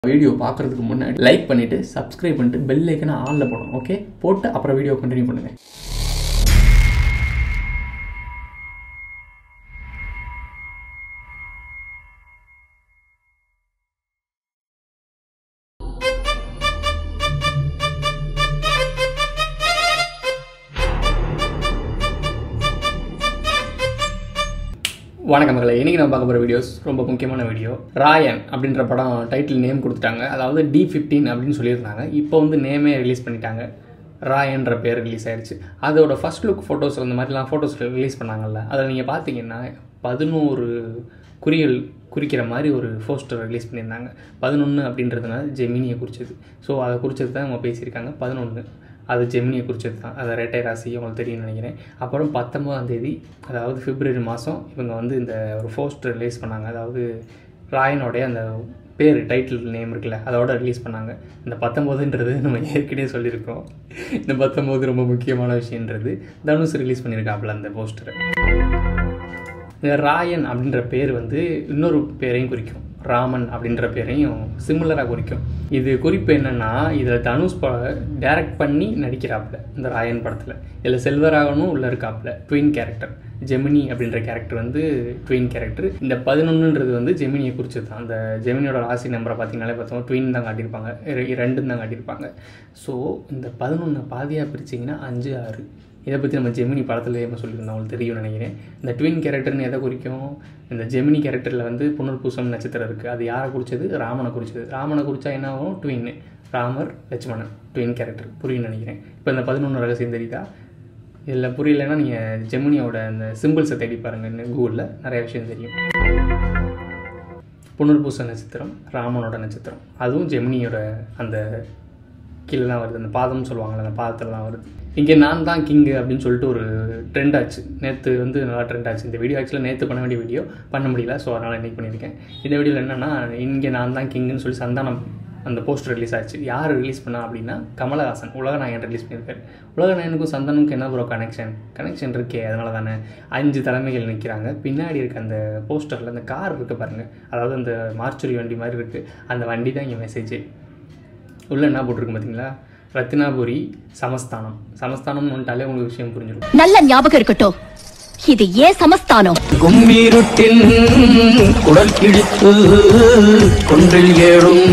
Video பார்க்குறதுக்கு முன்னாடி like பண்ணிவிட்டு சப்ஸ்கிரைப் பண்ணிட்டு பெல் ஐக்கனை ஆனில் போடணும் ஓகே போட்டு அப்புறம் வீடியோ கண்டினியூ பண்ணுங்கள் வணக்கம் மக்களை இன்றைக்கி நம்ம பார்க்க போகிற வீடியோஸ் ரொம்ப முக்கியமான வீடியோ ராயன் அப்படின்ற படம் டைட்டில் நேம் கொடுத்துட்டாங்க அதாவது டி ஃபிஃப்டீன் அப்படின்னு சொல்லியிருந்தாங்க இப்போ வந்து நேமே ரிலீஸ் பண்ணிட்டாங்க ராயன்ற பேர் ரிலீஸ் ஆயிடுச்சு அதோட ஃபர்ஸ்ட் லுக் ஃபோட்டோஸ் அந்த மாதிரிலாம் ஃபோட்டோஸ் ரிலீஸ் பண்ணாங்கல்ல அதில் நீங்கள் பார்த்தீங்கன்னா பதினோரு குறியல் குறிக்கிற மாதிரி ஒரு போஸ்டர் ரிலீஸ் பண்ணியிருந்தாங்க பதினொன்று அப்படின்றதுனால ஜெமினியை குறிச்சது ஸோ அதை குறிச்சது தான் அவங்க பேசியிருக்காங்க பதினொன்று அது ஜெமினியை குறிச்சது தான் அதை ரெட்டை ராசி உங்களுக்கு தெரியும்னு நினைக்கிறேன் அப்புறம் பத்தொம்பதாம் தேதி அதாவது பிப்ரவரி மாதம் இவங்க வந்து இந்த ஒரு போஸ்டர் ரிலீஸ் பண்ணாங்க அதாவது ராயனோடைய அந்த பேர் டைட்டில் நேம் இருக்குல்ல அதோட ரிலீஸ் பண்ணாங்க இந்த பத்தொம்போதுன்றது நம்ம ஏற்கனவே சொல்லியிருக்கோம் இந்த பத்தொம்போது ரொம்ப முக்கியமான விஷயன்றது தனுஷ் ரிலீஸ் பண்ணியிருக்காப்புல அந்த போஸ்டரை இந்த ராயன் அப்படின்ற பேர் வந்து இன்னொரு பேரையும் குறிக்கும் ராமன் அப்படின்ற பேரையும் சிமிலராக குறிக்கும் இது குறிப்பு என்னென்னா இதில் தனுஷ் ப டைரக்ட் பண்ணி நடிக்கிறாப்புல இந்த ராயன் படத்தில் இதில் செல்வராகவனும் உள்ளே இருக்காப்புல ட்வின் கேரக்டர் ஜெமினி அப்படின்ற கேரக்டர் வந்து ட்வின் கேரக்டர் இந்த பதினொன்றுன்றது வந்து ஜெமினியை குறிச்சது தான் அந்த ஜெமினியோட ராசி நம்பரை பார்த்தீங்கனாலே பார்த்தோம் ட்வின் தான் காட்டியிருப்பாங்க ரெ- ரெண்டும் தான் காட்டியிருப்பாங்க ஸோ இந்த பதினொன்று பாதியாக பிரிச்சிங்கன்னா அஞ்சு ஆறு இதை பற்றி நம்ம ஜெமினி படத்துலேயே நம்ம சொல்லியிருந்தோம் உங்களுக்கு தெரியும்னு நினைக்கிறேன் இந்த ட்வின் கேரக்டர்னு எதை குறிக்கும் இந்த ஜெமினி கேரக்டரில் வந்து புனர்பூசம் நட்சத்திரம் இருக்குது அது யாரை குறிச்சது ராமனை குறிச்சது ராமனை குறிச்சா என்ன ஆகும் ட்வின்னு ராமர் லட்சுமணன் ட்வின் கேரக்டர் புரியும்னு நினைக்கிறேன் இப்போ இந்த பதினொன்று ரகசியம் தெரியுதா இதில் புரியலைன்னா நீங்கள் ஜெமினியோட அந்த சிம்பிள்ஸை தேடி பாருங்க கூகுளில் நிறைய விஷயம் தெரியும் புனர்பூச நட்சத்திரம் ராமனோட நட்சத்திரம் அதுவும் ஜெமினியோட அந்த கீழே தான் வருது அந்த பாதம்னு சொல்லுவாங்கள்ல அந்த பாதத்தில் தான் வருது இங்கே நான் தான் கிங்கு அப்படின்னு சொல்லிட்டு ஒரு ட்ரெண்ட் ஆச்சு நேற்று வந்து நல்லா ட்ரெண்ட் ஆச்சு இந்த வீடியோ ஆக்சுவலாக நேற்று பண்ண வேண்டிய வீடியோ பண்ண முடியல ஸோ அதனால் இன்னைக்கு பண்ணியிருக்கேன் இந்த வீடியோவில் என்னென்னா இங்கே நான் தான் கிங்குன்னு சொல்லி சந்தானம் அந்த போஸ்டர் ரிலீஸ் ஆச்சு யார் ரிலீஸ் பண்ணா அப்படின்னா கமலஹாசன் உலகநாயகன் ரிலீஸ் பண்ணியிருக்காரு உலகநாயகனுக்கும் சந்தனுக்கும் என்ன ப்ரோ கனெக்ஷன் கனெக்ஷன் இருக்கே அதனால தானே அஞ்சு தலைமைகள் நிற்கிறாங்க பின்னாடி இருக்க அந்த போஸ்டரில் அந்த கார் இருக்குது பாருங்கள் அதாவது அந்த மார்ச்சுரி வண்டி மாதிரி இருக்குது அந்த வண்டி தான் இங்கே மெசேஜே உள்ள என்ன போட்டிருக்கு பார்த்தீங்களா ரத்தினாபுரி சமஸ்தானம் சமஸ்தானம்னு வந்துட்டாலே உங்களுக்கு விஷயம் புரிஞ்சிடும் நல்ல ஞாபகம் இருக்கட்டும் இது ஏன் சமஸ்தானம் கும்பீருட்டின் குடல் கிழித்து கொன்றில் ஏறும்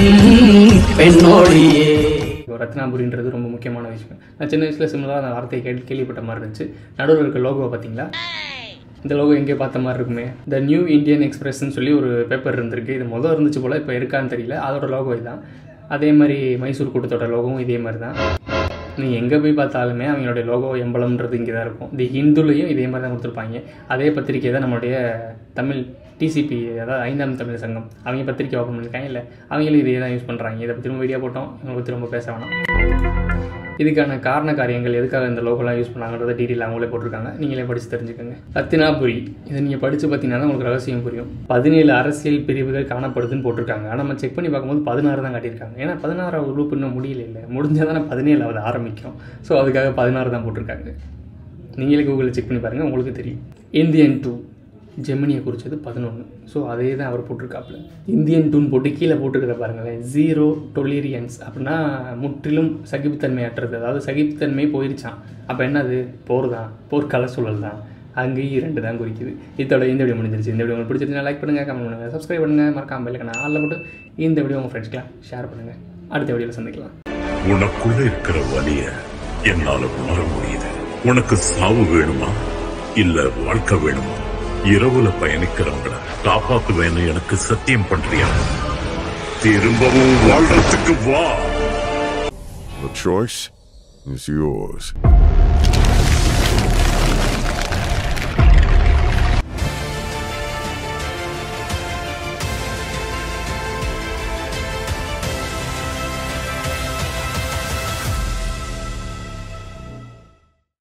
பெண்ணோடியே ரத்னாபுரின்றது ரொம்ப முக்கியமான விஷயம் நான் சின்ன வயசில் சிம்பிளாக அந்த வார்த்தையை கேள்வி கேள்விப்பட்ட மாதிரி இருந்துச்சு நடுவில் இருக்க லோகோவை பார்த்தீங்களா இந்த லோகோ எங்கேயோ பார்த்த மாதிரி இருக்குமே த நியூ இந்தியன் எக்ஸ்பிரஸ்ன்னு சொல்லி ஒரு பேப்பர் இருந்திருக்கு இது முதல் இருந்துச்சு போல் இப்போ இருக்கான்னு தெரியல அதோட லோகோ இதுதான் அதே மாதிரி மைசூர் கூட்டத்தோட லோகோவும் இதே மாதிரி தான் நீ எங்கே போய் பார்த்தாலுமே அவங்களுடைய லோகோ எம்பளம்ன்றது இங்கே தான் இருக்கும் தி ஹிந்துலையும் இதே மாதிரி தான் கொடுத்துருப்பாங்க அதே பத்திரிக்கை தான் நம்மளுடைய தமிழ் டிசிபி அதாவது ஐந்தாம் தமிழ் சங்கம் அவங்க பத்திரிக்கை ஓப்பன் பண்ணியிருக்காங்க இல்லை அவங்களும் இதே தான் யூஸ் பண்ணுறாங்க இதை பற்றி ரொம்ப வீடியோ போட்டோம் இவங்களை பற்றி ரொம்ப பேச வேணாம் இதுக்கான காரண காரியங்கள் எதுக்காக இந்த லோகோலாம் யூஸ் பண்ணாங்கன்றத டீட்டெயில் அவங்களே போட்டிருக்காங்க நீங்களே படித்து தெரிஞ்சுக்கோங்க ரத்தினாபுரி இதை நீங்கள் படித்து பார்த்தீங்கன்னா தான் உங்களுக்கு ரகசியம் புரியும் பதினேழு அரசியல் பிரிவுகள் காணப்படுதுன்னு போட்டிருக்காங்க ஆனால் நம்ம செக் பண்ணி பார்க்கும்போது பதினாறு தான் காட்டியிருக்காங்க ஏன்னா பதினாறாவது குரூப் இன்னும் முடியல இல்லை முடிஞ்சால் தானே பதினேழாவது ஆரம்பிக்கும் ஸோ அதுக்காக பதினாறு தான் போட்டிருக்காங்க நீங்களே கூகுளில் செக் பண்ணி பாருங்கள் உங்களுக்கு தெரியும் இந்தியன் டூ ஜெமினியை குறிச்சது பதினொன்று ஸோ அதே தான் அவர் போட்டிருக்காப்புல இந்தியன் டூன் போட்டு கீழே போட்டுக்கிறத பாருங்களேன் ஜீரோ டொலீரியன்ஸ் அப்படின்னா முற்றிலும் சகிப்புத்தன்மையற்றது அதாவது சகிப்புத்தன்மை போயிருச்சான் அப்போ என்னது போர் தான் போர்க்கால சூழல் தான் அங்கேயும் இரண்டு தான் குறிக்குது இதோட இந்த வீடியோ முடிஞ்சிருச்சு இந்த வீடியோ உங்களுக்கு பிடிச்சிருந்தா லைக் பண்ணுங்கள் கமெண்ட் பண்ணுங்கள் சப்ஸ்கிரைப் பண்ணுங்கள் மறக்காம பெல்லைக்கான ஆளில் போட்டு இந்த வீடியோ உங்கள் ஃப்ரெண்ட்ஸ்க்கெலாம் ஷேர் பண்ணுங்கள் அடுத்த வீடியோவில் சந்திக்கலாம் உனக்குள்ள இருக்கிற வலிய என்னால உணர முடியுது உனக்கு சாவு வேணுமா இல்ல வாழ்க்கை வேணுமா இரவுல பயணிக்கிறவங்கள காப்பாத்துவேன்னு எனக்கு சத்தியம் பண்றியா திரும்பவும் வாழ்றதுக்கு வா The choice is yours.